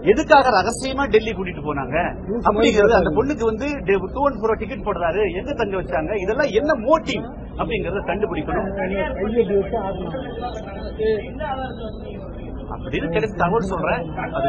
எதுக்காக ரகசியமா டெல்லி கூட்டிட்டு போனாங்க அப்படிங்கிறது அந்த பொண்ணுக்கு வந்து டூ அண்ட் ஃபோர் டிக்கெட் போடுறாரு எங்க தங்க வச்சாங்க இதெல்லாம் என்ன மோட்டிவ் அப்படிங்கறத கண்டுபிடிக்கணும் அப்படின்னு கிடைச்ச தகவல் சொல்றேன் அது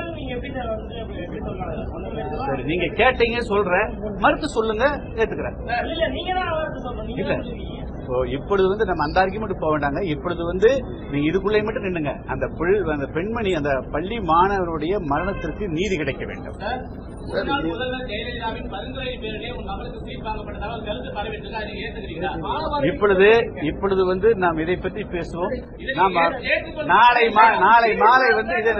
சரி நீங்க கேட்டீங்க சொல்றேன் மறுத்து சொல்லுங்க ஏத்துக்கிறேன் இல்ல இப்போ இப்பொழுது வந்து நம்ம அந்த ஆர்குமெண்ட் போக வேண்டாங்க இப்பொழுது வந்து நீங்க இதுக்குள்ளே மட்டும் நின்னுங்க அந்த புல் அந்த பெண்மணி அந்த பள்ளி மாணவருடைய மரணத்திற்கு நீதி கிடைக்க வேண்டும் முன்னாள் முதல்வர் ஜெயலலிதாவின் பரிந்துரை பேரிலே உங்க நபருக்கு சீட் வாங்கப்பட்டதாக ஒரு கருத்து பரவிட்டு இருக்கு. அதை நீங்க ஏத்துக்கிறீங்களா இப்பொழுது இப்பொழுது வந்து நாம் இதை பற்றி பேசுவோம் நாம் நாளை மா- நாளை மாலை வந்து இதை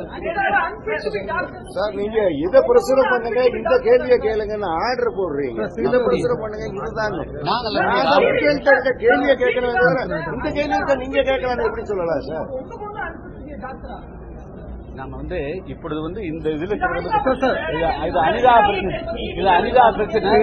சார் நீங்க இதை பிரசுரம் பண்ணுங்க இந்த கேள்வியை கேளுங்கன்னு ஆர்டர் போடுறீங்க இதை பிரசுரம் பண்ணுங்க இதுதான் நாங்கள் நான் மக்கள்கிட்ட இருக்க கேள்வியை கேட்கணும் தவிர இந்த கேள்வியை நீங்க கேட்கலாம் எப்படி சொல்லலாம் சார் நாம வந்து இப்பொழுது வந்து இந்த இதுல இருக்கிறது- இது இது அனிதா பிரச்சனை இது அனிதா பிரச்சனை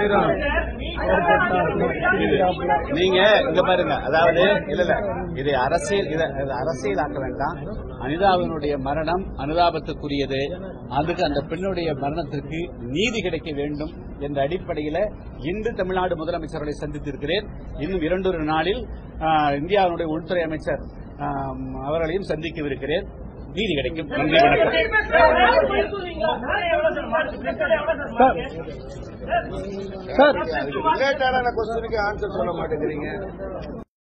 நீங்க இங்க பாருங்க அதாவது இல்ல இல்ல இது அரசியல் இத இது அரசியலாக்க வேண்டாம் அனிதாவினுடைய மரணம் அனுதாபத்துக்குரியது அதுக்கு அந்த பெண்ணுடைய மரணத்திற்கு நீதி கிடைக்க வேண்டும் என்ற அடிப்படையில இன்று தமிழ்நாடு முதலமைச்சர்களை சந்தித்திருக்கிறேன் இன்னும் இரண்டொரு நாளில் ஆ, இந்தியாவினுடைய உள்துறை அமைச்சர் ஆம், அவர்களையும் சந்திக்கவிருக்கிறேன் நீதி கிடைக்கும் நன்றி வணக்கம் ரிலேட்டடான கொஸ்டினுக்கு ஆன்சர் சொல்ல மாட்டேங்கிறீங்க